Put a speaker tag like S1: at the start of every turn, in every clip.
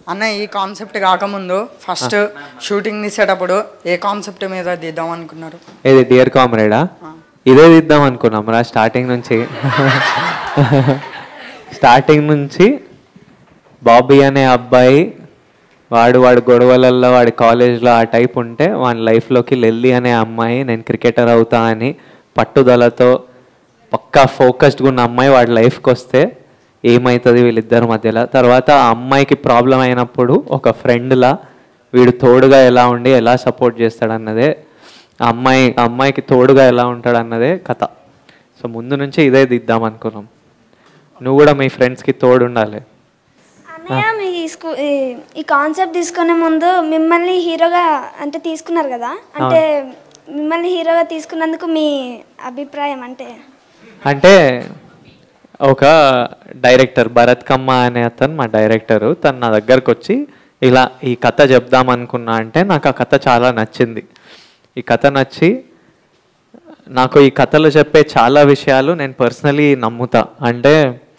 S1: అన్న ఈ కాన్సెప్ట్ కాకముందు ఫస్ట్ షూటింగ్ తీసేటప్పుడు ఏ కాన్సెప్ట్ మీద తీద్దాం అనుకున్నారు
S2: ఇది డియర్ కామ్రేడా ఇదే తీద్దాం అనుకున్నాం రా స్టార్టింగ్ నుంచి స్టార్టింగ్ నుంచి బాబీ అనే అబ్బాయి వాడు వాడు గొడవలలో వాడి కాలేజ్లో ఆ టైప్ ఉంటే వాడి లైఫ్లోకి లెల్లి అనే అమ్మాయి నేను క్రికెటర్ అవుతా అని పట్టుదలతో పక్కా ఫోకస్డ్గా ఉన్న అమ్మాయి వాడి లైఫ్కి వస్తే ఏమవుతుంది వీళ్ళిద్దరి మధ్యలో తర్వాత ఆ అమ్మాయికి ప్రాబ్లం అయినప్పుడు ఒక ఫ్రెండ్లా వీడు తోడుగా ఎలా ఉండి ఎలా సపోర్ట్ చేస్తాడన్నదే ఆ అమ్మాయి ఆ అమ్మాయికి తోడుగా ఎలా ఉంటాడన్నదే కథ సో ముందు నుంచి ఇదే దిద్దాం అనుకున్నాం నువ్వు కూడా మీ ఫ్రెండ్స్కి తోడు ఉండాలి
S3: అన్నయ్య మీ స్కూ ఈ- ఈ కాన్సెప్ట్ తీసుకునే ముందు మిమ్మల్ని హీరోగా అంటే తీసుకున్నారు కదా అంటే మిమ్మల్ని హీరోగా తీసుకున్నందుకు మీ అభిప్రాయం అంటే
S2: అంటే ఒక డైరెక్టర్ భరత్ కమ్మ అనే అతను మా డైరెక్టరు తను నా దగ్గరకు వచ్చి ఇలా ఈ కథ చెప్దాం అనుకున్నా అంటే నాకు ఆ కథ చాలా నచ్చింది ఈ కథ నచ్చి నాకు ఈ కథలో చెప్పే చాలా విషయాలు నేను పర్సనలీ నమ్ముతా అంటే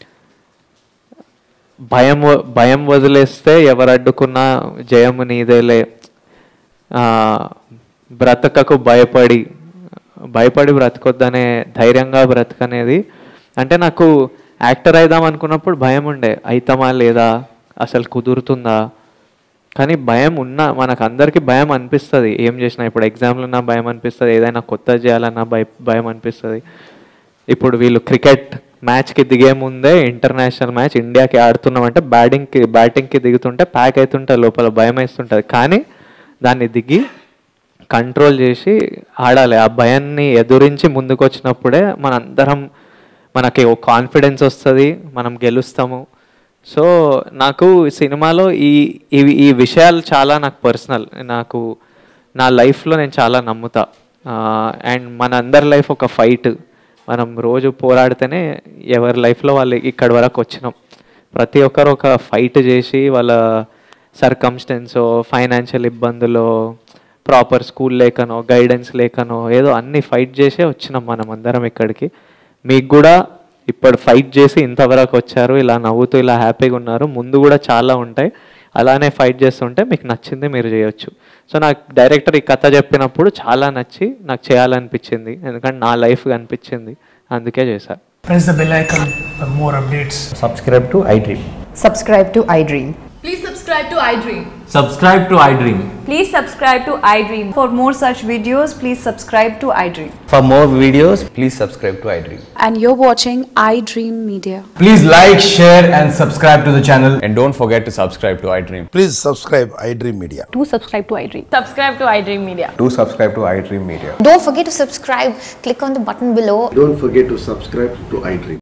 S2: భయం వ- భయం వదిలేస్తే ఎవరు అడ్డుకున్నా జయము నీదేలే ఆ, బ్రతకకు భయపడి భయపడి బ్రతకొద్దనే ధైర్యంగా బ్రతకనేది అంటే నాకు యాక్టర్ అయిదాం అనుకున్నప్పుడు భయం ఉండే అయితామా లేదా అసలు కుదురుతుందా కానీ భయం ఉన్న మనకు అందరికీ భయం అనిపిస్తుంది ఏం చేసినా ఇప్పుడు ఎగ్జామ్లు ఉన్నా భయం అనిపిస్తుంది ఏదైనా కొత్త చేయాలన్నా భయ భయం అనిపిస్తుంది ఇప్పుడు వీళ్ళు క్రికెట్ మ్యాచ్కి దిగే ముందే ఇంటర్నేషనల్ మ్యాచ్ ఇండియాకి ఆడుతున్నామంటే బ్యాటింగ్కి బ్యాటింగ్కి దిగుతుంటే ప్యాక్ అవుతుంటే లోపల భయం వేస్తుంటుంది కానీ దాన్ని దిగి కంట్రోల్ చేసి ఆడాలి ఆ భయాన్ని ఎదురించి ముందుకు వచ్చినప్పుడే మనందరం మనకి ఒక కాన్ఫిడెన్స్ వస్తుంది మనం గెలుస్తాము సో నాకు సినిమాలో ఈ ఇవి ఈ విషయాలు చాలా నాకు పర్సనల్ నాకు నా లైఫ్లో నేను చాలా నమ్ముతా అండ్ మన అందరి లైఫ్ ఒక ఫైట్ మనం రోజు పోరాడితేనే ఎవరి లైఫ్లో వాళ్ళు ఇక్కడి వరకు వచ్చినాం ప్రతి ఒక్కరు ఒక ఫైట్ చేసి వాళ్ళ సర్కమ్స్టెన్సో ఫైనాన్షియల్ ఇబ్బందులో ప్రాపర్ స్కూల్ లేకనో గైడెన్స్ లేకనో ఏదో అన్ని ఫైట్ చేసే వచ్చినాం మనం అందరం ఇక్కడికి మీకు కూడా ఇప్పుడు ఫైట్ చేసి ఇంతవరకు వచ్చారు ఇలా నవ్వుతూ ఇలా హ్యాపీగా ఉన్నారు ముందు కూడా చాలా ఉంటాయి అలానే ఫైట్ చేస్తుంటే మీకు నచ్చింది మీరు చేయొచ్చు సో నాకు డైరెక్టర్ ఈ కథ చెప్పినప్పుడు చాలా నచ్చి నాకు చేయాలనిపించింది ఎందుకంటే నా లైఫ్ అనిపించింది అందుకే చేశాను
S4: Press the bell icon for more updates.
S5: subscribe to iDream.
S6: Subscribe to iDream.
S7: Please subscribe to iDream.
S5: Subscribe to iDream.
S6: Please subscribe to iDream. For more such videos, please subscribe to iDream.
S5: For more videos, please subscribe to iDream.
S8: and you're watching iDream Media.
S9: Please like, share, and subscribe to the channel.
S10: And don't forget to subscribe to iDream.
S11: Please subscribe iDream Media.
S8: Do subscribe to iDream.
S7: Subscribe to iDream Media.
S10: Do subscribe to iDream Media.
S12: Don't forget to subscribe. Click on the button below.
S11: Don't forget to subscribe to iDream.